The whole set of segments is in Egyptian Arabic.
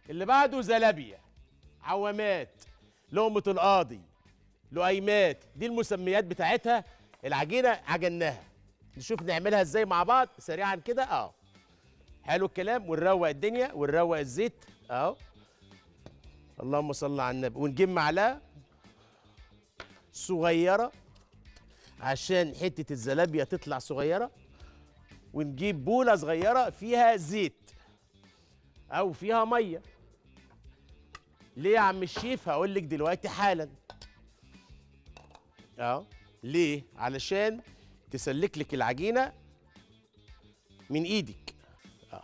اللي بعده زلابيا عوامات لقمة القاضي لقيمات دي المسميات بتاعتها العجينة عجناها نشوف نعملها ازاي مع بعض سريعا كده اه حلو الكلام ونروق الدنيا ونروق الزيت اهو اللهم صل على النبي ونجيب معلقه صغيره عشان حته الزلابيه تطلع صغيره ونجيب بوله صغيره فيها زيت او فيها ميه ليه يا عم الشيف هقول لك دلوقتي حالا اه ليه علشان تسلك لك العجينه من ايدك اه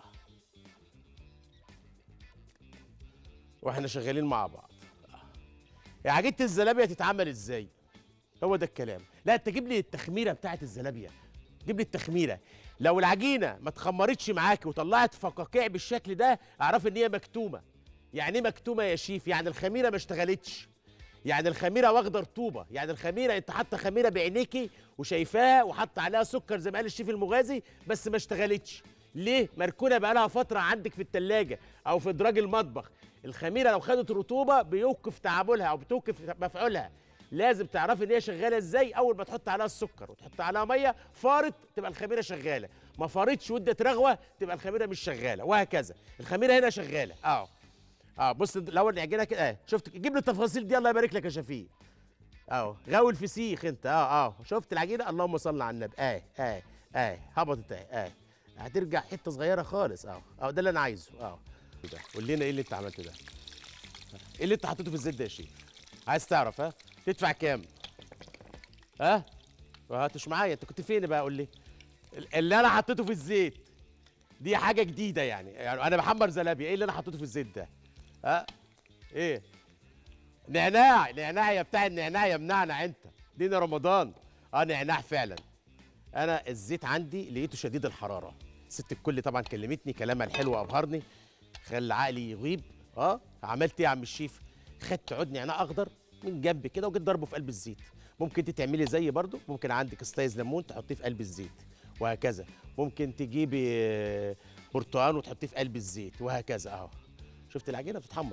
واحنا شغالين مع بعض آه. عجينه الزلابيه تتعمل ازاي هو ده الكلام لا انت جيب لي التخميره بتاعت الزلابيه جيب لي التخميره لو العجينه ما اتخمرتش معاكي وطلعت فقاقيع بالشكل ده اعرف ان هي مكتومه يعني ايه مكتومه يا شيف يعني الخميره ما اشتغلتش يعني الخميره واخده رطوبه يعني الخميره انت حاطه خميره بعينيكي وشايفاها وحاطه عليها سكر زي ما قال الشيف المغازي بس ما اشتغلتش ليه مركونه بقالها فتره عندك في التلاجة او في ادراج المطبخ الخميره لو خدت رطوبه بيوقف تعاملها او بتوقف مفعولها لازم تعرفي ان هي شغاله ازاي اول ما تحط عليها السكر وتحط عليها ميه فارت تبقى الخميره شغاله ما فارتش وادت رغوه تبقى الخميره مش شغاله وهكذا الخميره هنا شغاله اه اه بص الاول نعجنها كده اه شفت جيب لي التفاصيل دي الله يبارك لك يا شفيق اهو غاوي الفسيخ انت اه اه شفت العجينه اللهم صل على النبي اه اه اه هبطت اه اه هترجع حته صغيره خالص اه اه ده اللي انا عايزه اه ده قول لنا ايه اللي انت عملته ده ايه اللي انت حطيته في الزيت ده يا شيخ عايز تعرف ها تدفع كام ها هاتش معايا انت كنت فين بقى قول لي اللي انا حطيته في الزيت دي حاجه جديده يعني يعني انا بحمر زلابيا ايه اللي انا حطيته في الزيت ده ها ايه نعناع نعناع يا بتاع النعناع يا منعنع انت دينا رمضان اه نعناع فعلا انا الزيت عندي لقيته شديد الحراره ست الكل طبعا كلمتني كلامها الحلو ابهرني خلى عقلي يغيب اه عملت ايه يا عم الشيف خدت عود نعناع اخضر من جنب كده وجيت ضربه في قلب الزيت ممكن انت تعملي زي برضو ممكن عندك سلايز ليمون تحطيه في قلب الزيت وهكذا ممكن تجيبي آه، برتقال وتحطيه في قلب الزيت وهكذا اهو شفت العجينه بتتحمر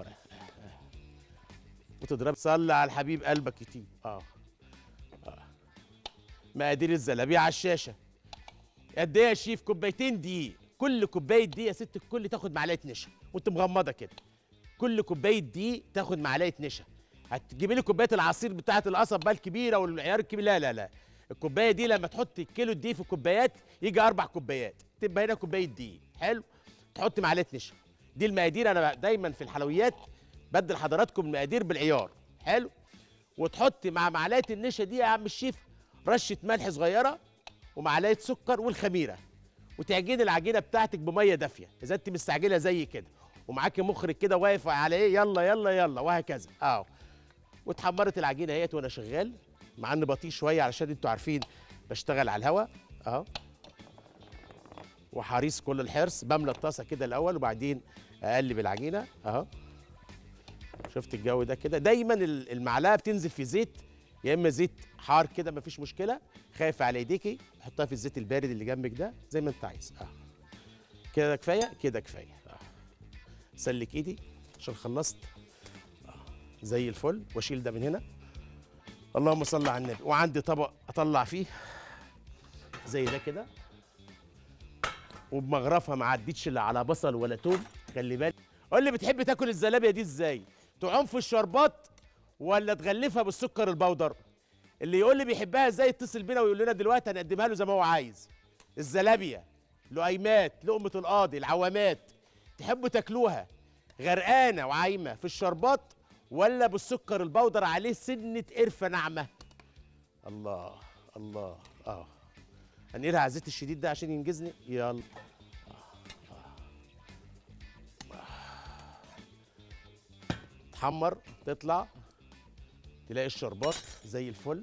وتضرب صلي على الحبيب قلبك يطيب اه اه مقادير الزلابيه على الشاشه قد ايه يا شيف كوبايتين دقيق كل كوبايه دقيق يا ست الكل تاخد معلقه نشا وانت مغمضه كده كل كوبايه دقيق تاخد معلقه نشا هتجيبي لي كوبايه العصير بتاعه القصب بقى الكبيره والعيار الكبير لا لا لا الكوبايه دي لما تحط كيلو دقيق في كوبايات يجي اربع كوبايات تبقى هنا كوبايه دقيق حلو تحط معلقه نشا دي المقادير انا دايما في الحلويات بدل حضراتكم المقادير بالعيار حلو وتحط مع معلقه النشا دي يا عم الشيف رشه ملح صغيره ومعلقه سكر والخميره وتعجني العجينه بتاعتك بميه دافيه اذا انت مستعجله زي كده ومعاكي مخرج كده واقف على ايه يلا يلا يلا وهكذا اهو واتحمرت العجينه اهيت وانا شغال مع ان بطيء شويه علشان انتوا عارفين بشتغل على الهواء اهو وحريص كل الحرص بملى الطاسه كده الاول وبعدين اقلب العجينه اهو شفت الجو ده كده دايما ال- المعلقه بتنزل في زيت يا اما زيت حار كده مفيش مشكله خايف على ايديكي حطها في الزيت البارد اللي جنبك ده زي ما انت عايز اه كده كفايه كده كفايه اه سلك ايدي عشان خلصت آه. زي الفل واشيل ده من هنا اللهم صل على النبي وعندي طبق اطلع فيه زي ده كده وبمغرفها ما عدتش لا على بصل ولا توم خلي بالك قول لي بتحب تاكل الزلابيه دي ازاي تعوم في الشربات ولا تغلفها بالسكر البودر اللي يقول لي بيحبها ازاي يتصل بينا ويقول لنا دلوقتي هنقدمها له زي ما هو عايز الزلابيه لقيمات لقمه القاضي العوامات تحبوا تاكلوها غرقانه وعايمه في الشربات ولا بالسكر البودر عليه سنه قرفه ناعمه الله الله اه هنقلها على الزيت الشديد ده عشان ينجزني يلا تحمر تطلع تلاقي الشربات زي الفل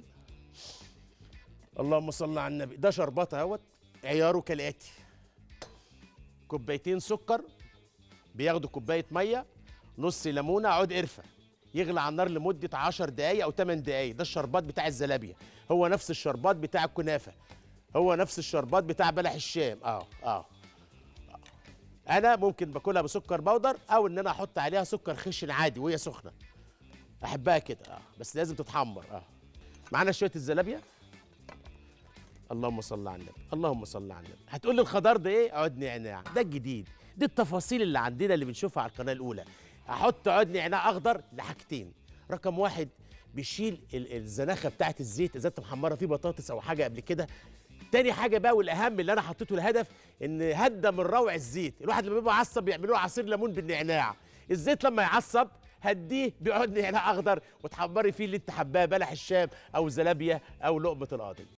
اللهم صل على النبي ده شربات اهوت عياره كالاتي كوبايتين سكر بياخدوا كوبايه ميه نص ليمونه عود قرفه يغلى على النار لمده 10 دقائق او 8 دقائق ده الشربات بتاع الزلابيه هو نفس الشربات بتاع الكنافه هو نفس الشربات بتاع بلح الشام اه اه انا ممكن باكلها بسكر بودر او ان انا احط عليها سكر خشن عادي وهي سخنه احبها كده اه بس لازم تتحمر اه معانا شويه الزلابيه اللهم صل على النبي اللهم صل على النبي هتقول لي الخضار ده ايه عود نعناع ده الجديد دي التفاصيل اللي عندنا اللي بنشوفها على القناه الاولى احط عود نعناع اخضر لحاجتين رقم واحد بيشيل ال- الزناخه بتاعت الزيت اذا انت محمره فيه بطاطس او حاجه قبل كده تاني حاجه بقى والاهم اللي انا حطيته الهدف ان هدى من روع الزيت الواحد لما بيبقى عصب بيعملوا له عصير ليمون بالنعناع الزيت لما يعصب هديه بيقعد نعناع اخضر وتحمري فيه اللي انت حباه بلح الشام او زلابيا او لقمه القاضي